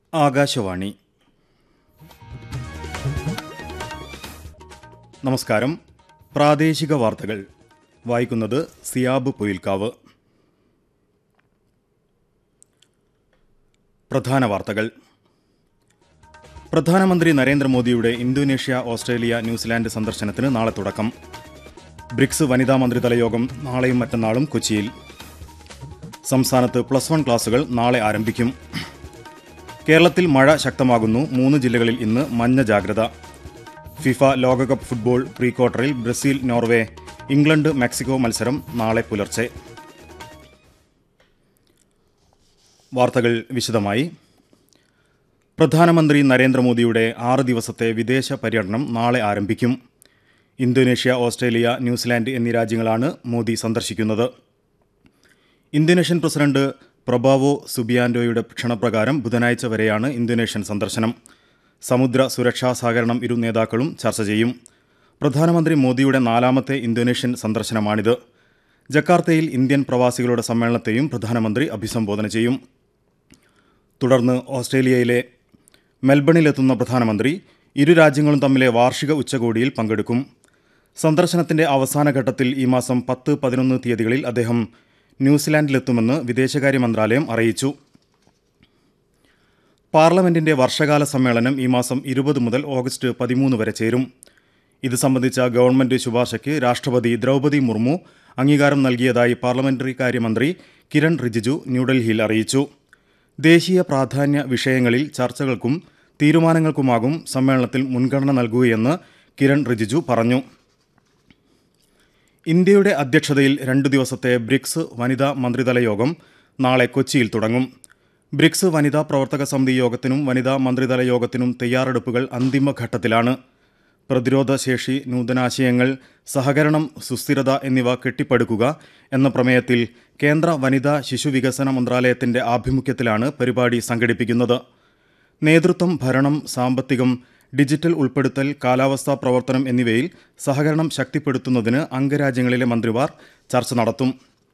ആകാശവാണി നമസ്കാരം പ്രാദേശിക വാർത്തകൾ വായിക്കുന്നത് സിയാബ് പൊയിൽക്കാവ് പ്രധാന വാർത്തകൾ പ്രധാനമന്ത്രി നരേന്ദ്രമോദിയുടെ ഇന്തോനേഷ്യ ഓസ്ട്രേലിയ ന്യൂസിലാൻഡ് സന്ദർശനത്തിന് നാളെ തുടക്കം ബ്രിക്സ് വനിതാ മന്ത്രിതല യോഗം നാളെയും മറ്റന്നാളും കൊച്ചിയിൽ സംസ്ഥാനത്ത് പ്ലസ് വൺ ക്ലാസുകൾ നാളെ ആരംഭിക്കും കേരളത്തിൽ മഴ ശക്തമാകുന്നു മൂന്ന് ജില്ലകളിൽ ഇന്ന് മഞ്ഞ ജാഗ്രത ഫിഫ ലോകകപ്പ് ഫുട്ബോൾ പ്രീ ക്വാർട്ടറിൽ ബ്രസീൽ നോർവേ ഇംഗ്ലണ്ട് മെക്സിക്കോ മത്സരം നാളെ പുലർച്ചെ വാർത്തകൾ വിശദമായി പ്രധാനമന്ത്രി നരേന്ദ്രമോദിയുടെ ആറ് ദിവസത്തെ വിദേശ പര്യടനം നാളെ ആരംഭിക്കും ഇന്തോനേഷ്യ ഓസ്ട്രേലിയ ന്യൂസിലാൻഡ് എന്നീ രാജ്യങ്ങളാണ് മോദി സന്ദർശിക്കുന്നത് ഇന്തോനേഷ്യൻ പ്രസിഡന്റ് പ്രഭാവോ സുബിയാൻഡോയുടെ ക്ഷണപ്രകാരം ബുധനാഴ്ച വരെയാണ് ഇന്തോനേഷ്യൻ സന്ദർശനം സമുദ്ര സുരക്ഷാ സഹകരണം ഇരു നേതാക്കളും ചർച്ച ചെയ്യും പ്രധാനമന്ത്രി മോദിയുടെ നാലാമത്തെ ഇന്തോനേഷ്യൻ സന്ദർശനമാണിത് ജക്കാർത്തയിൽ ഇന്ത്യൻ പ്രവാസികളുടെ സമ്മേളനത്തെയും പ്രധാനമന്ത്രി അഭിസംബോധന ചെയ്യും തുടർന്ന് ഓസ്ട്രേലിയയിലെ മെൽബണിലെത്തുന്ന പ്രധാനമന്ത്രി ഇരു രാജ്യങ്ങളും തമ്മിലെ വാർഷിക ഉച്ചകോടിയിൽ പങ്കെടുക്കും സന്ദർശനത്തിന്റെ അവസാന ഘട്ടത്തിൽ ഈ മാസം പത്ത് പതിനൊന്ന് തീയതികളിൽ അദ്ദേഹം ന്യൂസിലാൻഡിലെത്തുമെന്ന് വിദേശകാര്യ മന്ത്രാലയം അറിയിച്ചു പാർലമെന്റിന്റെ വർഷകാല സമ്മേളനം ഈ മാസം ഇരുപത് മുതൽ ഓഗസ്റ്റ് പതിമൂന്ന് വരെ ചേരും ഇത് സംബന്ധിച്ച ഗവൺമെന്റ് ശുപാർശയ്ക്ക് രാഷ്ട്രപതി ദ്രൗപദി മുർമു അംഗീകാരം നൽകിയതായി പാർലമെന്ററി കാര്യമന്ത്രി കിരൺ റിജിജു ന്യൂഡൽഹിയിൽ അറിയിച്ചു ദേശീയ പ്രാധാന്യ വിഷയങ്ങളിൽ ചർച്ചകൾക്കും തീരുമാനങ്ങൾക്കുമാകും സമ്മേളനത്തിൽ മുൻഗണന നൽകുകയെന്ന് കിരൺ റിജിജു പറഞ്ഞു ഇന്ത്യയുടെ അധ്യക്ഷതയിൽ രണ്ടു ദിവസത്തെ ബ്രിക്സ് വനിതാ മന്ത്രിതല യോഗം നാളെ കൊച്ചിയിൽ തുടങ്ങും ബ്രിക്സ് വനിതാ പ്രവർത്തക സമിതി യോഗത്തിനും വനിതാ മന്ത്രിതല യോഗത്തിനും തയ്യാറെടുപ്പുകൾ അന്തിമഘട്ടത്തിലാണ് പ്രതിരോധ ശേഷി നൂതനാശയങ്ങൾ സഹകരണം സുസ്ഥിരത എന്നിവ കെട്ടിപ്പടുക്കുക എന്ന പ്രമേയത്തിൽ കേന്ദ്ര വനിതാ ശിശുവികസന മന്ത്രാലയത്തിന്റെ ആഭിമുഖ്യത്തിലാണ് പരിപാടി സംഘടിപ്പിക്കുന്നത് നേതൃത്വം ഭരണം സാമ്പത്തികം ഡിജിറ്റൽ ഉൾപ്പെടുത്തൽ കാലാവസ്ഥാ പ്രവർത്തനം എന്നിവയിൽ സഹകരണം ശക്തിപ്പെടുത്തുന്നതിന് അംഗരാജ്യങ്ങളിലെ മന്ത്രിമാർ ചർച്ച നടത്തും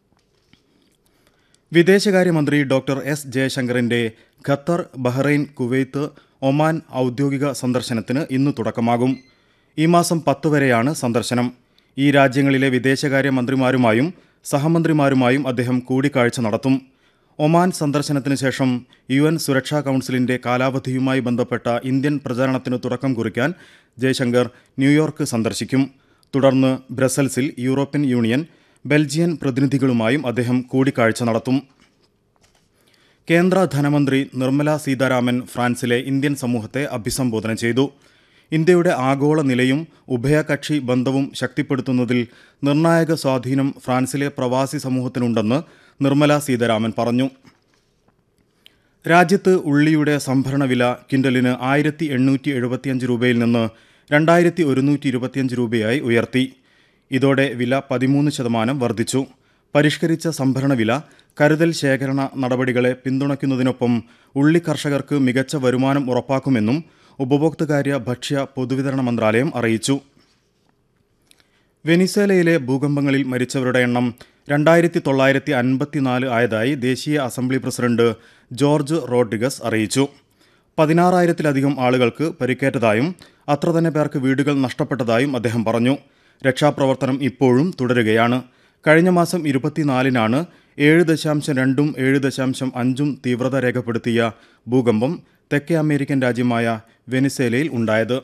വിദേശകാര്യമന്ത്രി ഡോക്ടർ എസ് ജയശങ്കറിന്റെ ഖത്തർ ബഹ്റൈൻ കുവൈത്ത് ഒമാൻ ഔദ്യോഗിക സന്ദർശനത്തിന് ഇന്ന് തുടക്കമാകും ഈ മാസം പത്ത് വരെയാണ് സന്ദർശനം ഈ രാജ്യങ്ങളിലെ വിദേശകാര്യ മന്ത്രിമാരുമായും സഹമന്ത്രിമാരുമായും അദ്ദേഹം കൂടിക്കാഴ്ച നടത്തും ഒമാൻ സന്ദർശനത്തിന് ശേഷം യു എൻ സുരക്ഷാ കൗൺസിലിന്റെ കാലാവധിയുമായി ബന്ധപ്പെട്ട ഇന്ത്യൻ പ്രചാരണത്തിന് തുടക്കം കുറിക്കാൻ ജയശങ്കർ ന്യൂയോർക്ക് സന്ദർശിക്കും തുടർന്ന് ബ്രസൽസിൽ യൂറോപ്യൻ യൂണിയൻ ബെൽജിയൻ പ്രതിനിധികളുമായും അദ്ദേഹം കൂടിക്കാഴ്ച നടത്തും കേന്ദ്ര ധനമന്ത്രി നിർമ്മല സീതാരാമൻ ഫ്രാൻസിലെ ഇന്ത്യൻ സമൂഹത്തെ അഭിസംബോധന ചെയ്തു ഇന്ത്യയുടെ ആഗോള നിലയും ഉഭയകക്ഷി ബന്ധവും ശക്തിപ്പെടുത്തുന്നതിൽ നിർണായക സ്വാധീനം ഫ്രാൻസിലെ പ്രവാസി സമൂഹത്തിനുണ്ടെന്ന് നിർമ്മല സീതാരാമൻ പറഞ്ഞു രാജ്യത്ത് ഉള്ളിയുടെ സംഭരണ വില കിൻഡലിന് ആയിരത്തി എണ്ണൂറ്റി എഴുപത്തിയഞ്ച് രൂപയിൽ നിന്ന് രണ്ടായിരത്തി ഒരുന്നൂറ്റി ഇരുപത്തിയഞ്ച് രൂപയായി ഉയർത്തി ഇതോടെ വില പതിമൂന്ന് ശതമാനം വർദ്ധിച്ചു പരിഷ്കരിച്ച സംഭരണ വില കരുതൽ ശേഖരണ നടപടികളെ പിന്തുണയ്ക്കുന്നതിനൊപ്പം ഉള്ളി കർഷകർക്ക് മികച്ച വരുമാനം ഉറപ്പാക്കുമെന്നും ഉപഭോക്തൃകാര്യ ഭക്ഷ്യ പൊതുവിതരണ മന്ത്രാലയം അറിയിച്ചു വെനിസേലയിലെ ഭൂകമ്പങ്ങളിൽ മരിച്ചവരുടെ എണ്ണം രണ്ടായിരത്തി തൊള്ളായിരത്തി അൻപത്തിനാല് ആയതായി ദേശീയ അസംബ്ലി പ്രസിഡന്റ് ജോർജ് റോഡ്രിഗസ് അറിയിച്ചു പതിനാറായിരത്തിലധികം ആളുകൾക്ക് പരിക്കേറ്റതായും അത്ര തന്നെ പേർക്ക് വീടുകൾ നഷ്ടപ്പെട്ടതായും അദ്ദേഹം പറഞ്ഞു രക്ഷാപ്രവർത്തനം ഇപ്പോഴും തുടരുകയാണ് കഴിഞ്ഞ മാസം ഇരുപത്തിനാലിനാണ് ഏഴ് ദശാംശം രണ്ടും ഏഴ് ദശാംശം അഞ്ചും തീവ്രത രേഖപ്പെടുത്തിയ ഭൂകമ്പം തെക്കേ അമേരിക്കൻ രാജ്യമായ വെനിസേലയിൽ ഉണ്ടായത്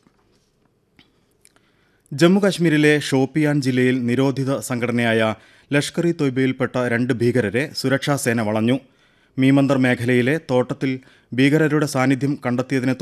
ജമ്മുകാശ്മീരിലെ ഷോപ്പിയാൻ ജില്ലയിൽ നിരോധിത സംഘടനയായ ലഷ്കർ ഇ തൊയ്ബയിൽപ്പെട്ട രണ്ട് ഭീകരരെ സുരക്ഷാസേന വളഞ്ഞു മീമന്ദർ മേഖലയിലെ തോട്ടത്തിൽ ഭീകരരുടെ സാന്നിധ്യം കണ്ടെത്തിയതിനെ